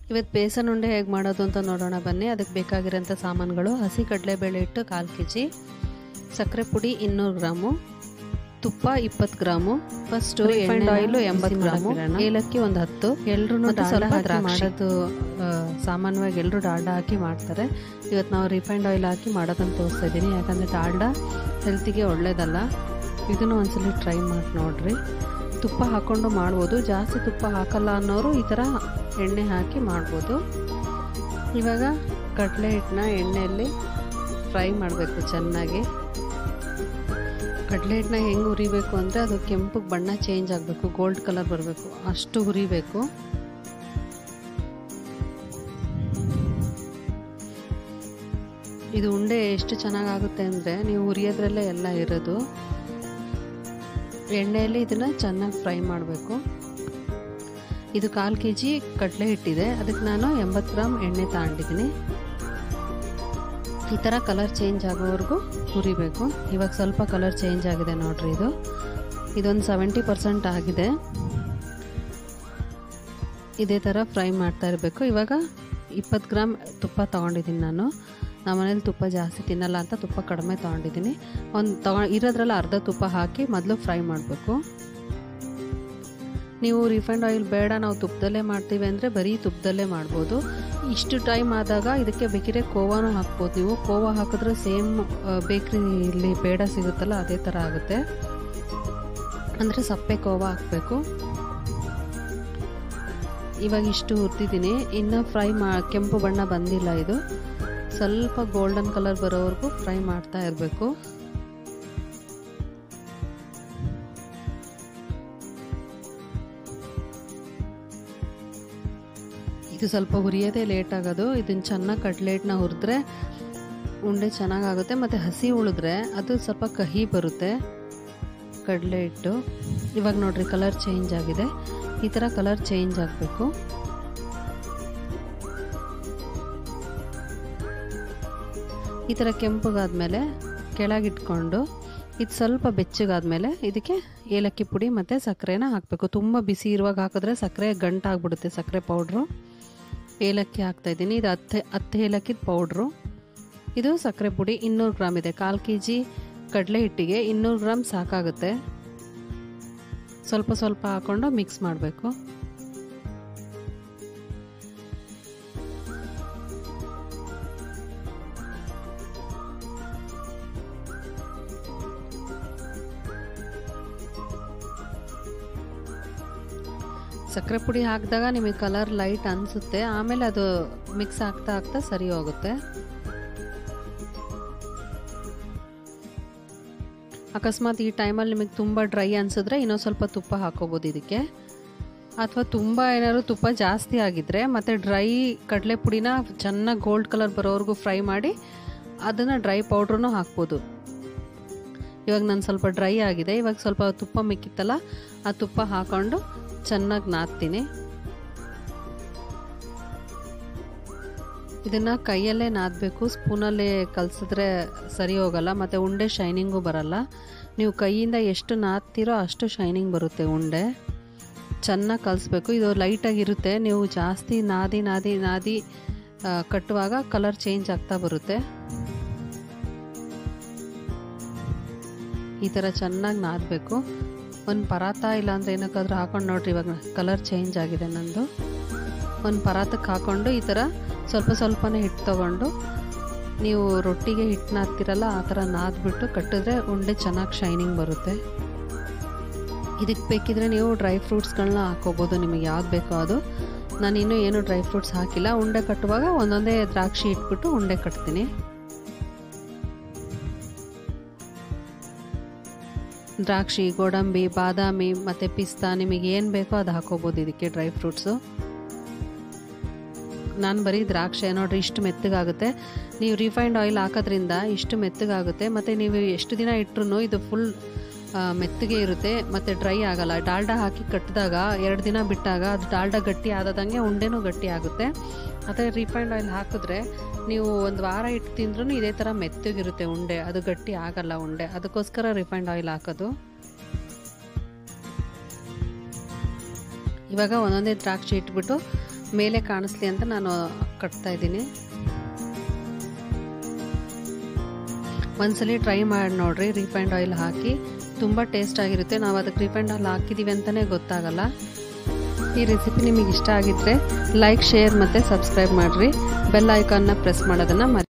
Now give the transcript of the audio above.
ಇವತ್ತು ಬೇಸನ್ ಉಂಡೆ ಹೇಗೆ ಮಾಡೋದು ಅಂತ ನೋಡೋಣ ಬನ್ನಿ ಅದಕ್ಕೆ ಬೇಕಾಗಿರೋಂಥ ಸಾಮಾನುಗಳು ಹಸಿ ಕಡಲೆಬೇಳೆ ಹಿಟ್ಟು ಕಾಲು ಕೆ ಜಿ ಸಕ್ಕರೆ ಪುಡಿ ಇನ್ನೂರು ಗ್ರಾಮು ತುಪ್ಪ ಇಪ್ಪತ್ತು ಗ್ರಾಮು ಫಸ್ಟು ರಿಫೈಂಡ್ ಆಯಿಲು ಎಂಬತ್ತು ಗ್ರಾಮು ಏಲಕ್ಕಿ ಒಂದು ಹತ್ತು ಎಲ್ರೂ ಸ್ವಲ್ಪ ಹಾಕಿ ಮಾಡೋದು ಆ, ಸಾಮಾನ್ಯವಾಗಿ ಎಲ್ಲರೂ ಡಾಲ್ಡಾ ಹಾಕಿ ಮಾಡ್ತಾರೆ ಇವತ್ತು ನಾವು ರಿಫೈಂಡ್ ಆಯಿಲ್ ಹಾಕಿ ಮಾಡೋದನ್ನು ತೋರಿಸ್ತಾ ಇದ್ದೀನಿ ಯಾಕಂದರೆ ಡಾಲ್ಡಾ ಹೆಲ್ತಿಗೆ ಒಳ್ಳೇದಲ್ಲ ಇದನ್ನು ಒಂದ್ಸಲಿ ಟ್ರೈ ಮಾಡಿ ನೋಡ್ರಿ ತುಪ್ಪ ಹಾಕ್ಕೊಂಡು ಮಾಡ್ಬೋದು ಜಾಸ್ತಿ ತುಪ್ಪ ಹಾಕಲ್ಲ ಅನ್ನೋರು ಈ ಥರ ಎಣ್ಣೆ ಹಾಕಿ ಮಾಡ್ಬೋದು ಇವಾಗ ಕಡಲೆ ಹಿಟ್ಟನ್ನ ಎಣ್ಣೆಯಲ್ಲಿ ಫ್ರೈ ಮಾಡಬೇಕು ಚೆನ್ನಾಗಿ ಕಡಲೆ ಹಿಟ್ಟನ್ನ ಹೆಂಗೆ ಹುರಿಬೇಕು ಅಂದರೆ ಅದು ಕೆಂಪಗೆ ಬಣ್ಣ ಚೇಂಜ್ ಆಗಬೇಕು ಗೋಲ್ಡ್ ಕಲರ್ ಬರಬೇಕು ಅಷ್ಟು ಹುರಿಬೇಕು ಇದು ಉಂಡೆ ಎಷ್ಟು ಚೆನ್ನಾಗಾಗುತ್ತೆ ಅಂದರೆ ನೀವು ಹುರಿಯೋದ್ರಲ್ಲೇ ಎಲ್ಲ ಇರೋದು ಎಣ್ಣೆಯಲ್ಲಿ ಇದನ್ನು ಚೆನ್ನಾಗಿ ಫ್ರೈ ಮಾಡಬೇಕು ಇದು ಕಾಲು ಕೆ ಜಿ ಕಡಲೆ ಹಿಟ್ಟಿದೆ ಅದಕ್ಕೆ ನಾನು ಎಂಬತ್ತು ಗ್ರಾಮ್ ಎಣ್ಣೆ ತಗೊಂಡಿದ್ದೀನಿ ಈ ಥರ ಕಲರ್ ಚೇಂಜ್ ಆಗೋವರೆಗೂ ಹುರಿಬೇಕು ಇವಾಗ ಸ್ವಲ್ಪ ಕಲರ್ ಚೇಂಜ್ ಆಗಿದೆ ನೋಡ್ರಿ ಇದು ಇದೊಂದು ಸೆವೆಂಟಿ ಪರ್ಸೆಂಟ್ ಆಗಿದೆ ಇದೇ ಥರ ಫ್ರೈ ಮಾಡ್ತಾ ಇರಬೇಕು ಇವಾಗ ಇಪ್ಪತ್ತು ಗ್ರಾಮ್ ತುಪ್ಪ ತೊಗೊಂಡಿದ್ದೀನಿ ನಾನು ನಮ್ಮ ಮನೇಲಿ ತುಪ್ಪ ಜಾಸ್ತಿ ತಿನ್ನಲ್ಲ ಅಂತ ತುಪ್ಪ ಕಡಿಮೆ ತೊಗೊಂಡಿದ್ದೀನಿ ಒಂದು ತಗೊ ಇರೋದ್ರಲ್ಲಿ ಅರ್ಧ ತುಪ್ಪ ಹಾಕಿ ಮೊದಲು ಫ್ರೈ ಮಾಡಬೇಕು ನೀವು ರಿಫೈಂಡ್ ಆಯಿಲ್ ಬೇಡ ನಾವು ತುಪ್ಪದಲ್ಲೇ ಮಾಡ್ತೀವಿ ಅಂದರೆ ಬರೀ ತುಪ್ಪದಲ್ಲೇ ಮಾಡ್ಬೋದು ಇಷ್ಟು ಟೈಮ್ ಆದಾಗ ಇದಕ್ಕೆ ಬೇಕಿದ್ರೆ ಕೋವಾನು ಹಾಕ್ಬೋದು ನೀವು ಕೋವಾ ಹಾಕಿದ್ರೆ ಸೇಮ್ ಬೇಕ್ರಿಲಿ ಬೇಡ ಸಿಗುತ್ತಲ್ಲ ಅದೇ ಥರ ಆಗುತ್ತೆ ಅಂದರೆ ಸಪ್ಪೆ ಕೋವಾ ಹಾಕಬೇಕು ಇವಾಗ ಇಷ್ಟು ಹುರ್ತಿದ್ದೀನಿ ಇನ್ನು ಫ್ರೈ ಮಾ ಕೆಂಪು ಬಣ್ಣ ಬಂದಿಲ್ಲ ಇದು ಸ್ವಲ್ಪ ಗೋಲ್ಡನ್ ಕಲರ್ ಬರೋವರೆಗೂ ಫ್ರೈ ಮಾಡ್ತಾ ಇರಬೇಕು ಇದು ಸ್ವಲ್ಪ ಹುರಿಯೋದೇ ಲೇಟ್ ಆಗೋದು ಇದನ್ನು ಚೆನ್ನಾಗಿ ಕಟ್ಲೆಟ್ನ ಹುರಿದ್ರೆ ಉಂಡೆ ಚೆನ್ನಾಗಾಗುತ್ತೆ ಮತ್ತು ಹಸಿ ಉಳಿದ್ರೆ ಅದು ಸ್ವಲ್ಪ ಕಹಿ ಬರುತ್ತೆ ಕಡಲೆ ಹಿಟ್ಟು ಇವಾಗ ನೋಡ್ರಿ ಕಲರ್ ಚೇಂಜ್ ಆಗಿದೆ ಈ ಥರ ಕಲರ್ ಚೇಂಜ್ ಆಗಬೇಕು ಈ ಥರ ಕೆಂಪಗಾದ್ಮೇಲೆ ಕೆಳಗಿಟ್ಕೊಂಡು ಇದು ಸ್ವಲ್ಪ ಬೆಚ್ಚಗಾದ್ಮೇಲೆ ಇದಕ್ಕೆ ಏಲಕ್ಕಿ ಪುಡಿ ಮತ್ತು ಸಕ್ಕರೆನ ಹಾಕಬೇಕು ತುಂಬ ಬಿಸಿ ಇರುವಾಗ ಹಾಕಿದ್ರೆ ಸಕ್ಕರೆ ಗಂಟಾಗ್ಬಿಡುತ್ತೆ ಸಕ್ಕರೆ ಪೌಡ್ರು ಏಲಕ್ಕಿ ಹಾಕ್ತಾಯಿದ್ದೀನಿ ಇದು ಹತ್ತು ಹತ್ತು ಏಲಕ್ಕಿದ ಪೌಡ್ರು ಇದು ಸಕ್ಕರೆ ಪುಡಿ ಇನ್ನೂರು ಗ್ರಾಮ್ ಇದೆ ಕಾಲು ಕೆ ಜಿ ಕಡಲೆ ಹಿಟ್ಟಿಗೆ ಇನ್ನೂರು ಗ್ರಾಮ್ ಸಾಕಾಗುತ್ತೆ ಸ್ವಲ್ಪ ಸ್ವಲ್ಪ ಹಾಕ್ಕೊಂಡು ಮಿಕ್ಸ್ ಮಾಡಬೇಕು ಸಕ್ಕರೆ ಪುಡಿ ಹಾಕಿದಾಗ ನಿಮಗೆ ಕಲರ್ ಲೈಟ್ ಅನಿಸುತ್ತೆ ಆಮೇಲೆ ಅದು ಮಿಕ್ಸ್ ಆಗ್ತಾ ಆಗ್ತಾ ಸರಿ ಹೋಗುತ್ತೆ ಅಕಸ್ಮಾತ್ ಈ ಟೈಮಲ್ಲಿ ನಿಮಗೆ ತುಂಬ ಡ್ರೈ ಅನಿಸಿದ್ರೆ ಇನ್ನೊಂದು ಸ್ವಲ್ಪ ತುಪ್ಪ ಹಾಕೋಬೋದು ಇದಕ್ಕೆ ಅಥವಾ ತುಂಬ ಏನಾದ್ರು ತುಪ್ಪ ಜಾಸ್ತಿ ಆಗಿದ್ರೆ ಮತ್ತು ಡ್ರೈ ಕಡಲೆ ಪುಡಿನ ಚೆನ್ನಾಗಿ ಗೋಲ್ಡ್ ಕಲರ್ ಬರೋವರೆಗೂ ಫ್ರೈ ಮಾಡಿ ಅದನ್ನು ಡ್ರೈ ಪೌಡ್ರೂ ಹಾಕ್ಬೋದು ಇವಾಗ ನಾನು ಸ್ವಲ್ಪ ಡ್ರೈ ಆಗಿದೆ ಇವಾಗ ಸ್ವಲ್ಪ ತುಪ್ಪ ಮಿಕ್ಕಿತ್ತಲ್ಲ ಆ ತುಪ್ಪ ಹಾಕ್ಕೊಂಡು ಚೆನ್ನಾಗಿ ನಾದ್ತೀನಿ ಇದನ್ನು ಕೈಯಲ್ಲೇ ನಾದಬೇಕು ಸ್ಪೂನಲ್ಲೇ ಕಲಸಿದ್ರೆ ಸರಿ ಹೋಗಲ್ಲ ಮತ್ತು ಉಂಡೆ ಶೈನಿಂಗು ಬರಲ್ಲ ನೀವು ಕೈಯಿಂದ ಎಷ್ಟು ನಾದ್ತೀರೋ ಅಷ್ಟು ಶೈನಿಂಗ್ ಬರುತ್ತೆ ಉಂಡೆ ಚೆನ್ನಾಗಿ ಕಲಿಸ್ಬೇಕು ಇದು ಲೈಟಾಗಿರುತ್ತೆ ನೀವು ಜಾಸ್ತಿ ನಾದಿ ನಾದಿ ನಾದಿ ಆ, ಕಟ್ಟುವಾಗ ಕಲರ್ ಚೇಂಜ್ ಆಗ್ತಾ ಬರುತ್ತೆ ಈ ಥರ ಚೆನ್ನಾಗಿ ನಾದಬೇಕು ಒಂದು ಪರಾತ ಇಲ್ಲಾಂದ್ರೆ ಏನಕ್ಕಾದ್ರೂ ಹಾಕೊಂಡು ನೋಡ್ರಿ ಇವಾಗ ಕಲರ್ ಚೇಂಜ್ ಆಗಿದೆ ನಂದು ಒಂದು ಪರಾತಕ್ಕೆ ಹಾಕ್ಕೊಂಡು ಈ ಥರ ಸ್ವಲ್ಪ ಸ್ವಲ್ಪನೇ ಹಿಟ್ಟು ತೊಗೊಂಡು ನೀವು ರೊಟ್ಟಿಗೆ ಹಿಟ್ಟು ನಾದ್ತಿರಲ್ಲ ಆ ಥರ ನಾದ್ಬಿಟ್ಟು ಕಟ್ಟಿದ್ರೆ ಉಂಡೆ ಚೆನ್ನಾಗಿ ಶೈನಿಂಗ್ ಬರುತ್ತೆ ಇದಕ್ಕೆ ಬೇಕಿದ್ರೆ ನೀವು ಡ್ರೈ ಫ್ರೂಟ್ಸ್ಗಳನ್ನ ಹಾಕೋಬೋದು ನಿಮಗೆ ಯಾವ್ದು ಬೇಕೋ ಅದು ನಾನು ಇನ್ನೂ ಏನು ಡ್ರೈ ಫ್ರೂಟ್ಸ್ ಹಾಕಿಲ್ಲ ಉಂಡೆ ಕಟ್ಟುವಾಗ ಒಂದೊಂದೇ ದ್ರಾಕ್ಷಿ ಇಟ್ಬಿಟ್ಟು ಉಂಡೆ ಕಟ್ತೀನಿ ದ್ರಾಕ್ಷಿ ಗೋಡಂಬಿ ಬಾದಾಮಿ ಮತ್ತು ಪಿಸ್ತಾ ನಿಮಗೆ ಏನು ಬೇಕೋ ಅದು ಹಾಕೋಬೋದು ಇದಕ್ಕೆ ಡ್ರೈ ಫ್ರೂಟ್ಸು ನಾನು ಬರೀ ದ್ರಾಕ್ಷಿ ನೋಡ್ರಿ ಇಷ್ಟು ಮೆತ್ತಗಾಗುತ್ತೆ ನೀವು ರಿಫೈಂಡ್ ಆಯಿಲ್ ಹಾಕೋದ್ರಿಂದ ಇಷ್ಟು ಮೆತ್ತಗಾಗುತ್ತೆ ಮತ್ತು ನೀವು ಎಷ್ಟು ದಿನ ಇಟ್ಟರು ಇದು ಫುಲ್ ಮೆತ್ತಗೆ ಇರುತ್ತೆ ಮತ್ತು ಡ್ರೈ ಆಗಲ್ಲ ಡಾಲ್ಡಾ ಹಾಕಿ ಕಟ್ಟಿದಾಗ ಎರಡು ದಿನ ಬಿಟ್ಟಾಗ ಅದು ಡಾಲ್ಡಾ ಗಟ್ಟಿ ಆದದಂಗೆ ಉಂಡೆನೂ ಗಟ್ಟಿ ಆಗುತ್ತೆ ಅದೇ ರಿಫೈಂಡ್ ಆಯಿಲ್ ಹಾಕಿದ್ರೆ ನೀವು ಒಂದು ವಾರ ಇಟ್ಟು ತಿಂದ್ರೂ ಇದೇ ಥರ ಮೆತ್ತಗಿರುತ್ತೆ ಉಂಡೆ ಅದು ಗಟ್ಟಿ ಆಗಲ್ಲ ಉಂಡೆ ಅದಕ್ಕೋಸ್ಕರ ರಿಫೈಂಡ್ ಆಯಿಲ್ ಹಾಕೋದು ಇವಾಗ ಒಂದೊಂದೇ ದ್ರಾಕ್ಷಿ ಇಟ್ಬಿಟ್ಟು ಮೇಲೆ ಕಾಣಿಸ್ಲಿ ಅಂತ ನಾನು ಕಟ್ತಾ ಇದ್ದೀನಿ ಒಂದ್ಸಲಿ ಟ್ರೈ ಮಾಡಿ ನೋಡ್ರಿ ರಿಫೈಂಡ್ ಆಯಿಲ್ ಹಾಕಿ ತುಂಬ ಟೇಸ್ಟ್ ಆಗಿರುತ್ತೆ ನಾವು ಅದಕ್ಕೆ ರಿಫೈಂಡ್ ಆಯಿಲ್ ಹಾಕಿದ್ದೀವಿ ಅಂತಲೇ ಗೊತ್ತಾಗಲ್ಲ ಈ ರೆಸಿಪಿ ನಿಮಗೆ ಇಷ್ಟ ಆಗಿದ್ರೆ ಲೈಕ್ ಶೇರ್ ಮತ್ತು ಸಬ್ಸ್ಕ್ರೈಬ್ ಮಾಡಿರಿ ಬೆಲ್ ಐಕಾನ್ನ ಪ್ರೆಸ್ ಮಾಡೋದನ್ನು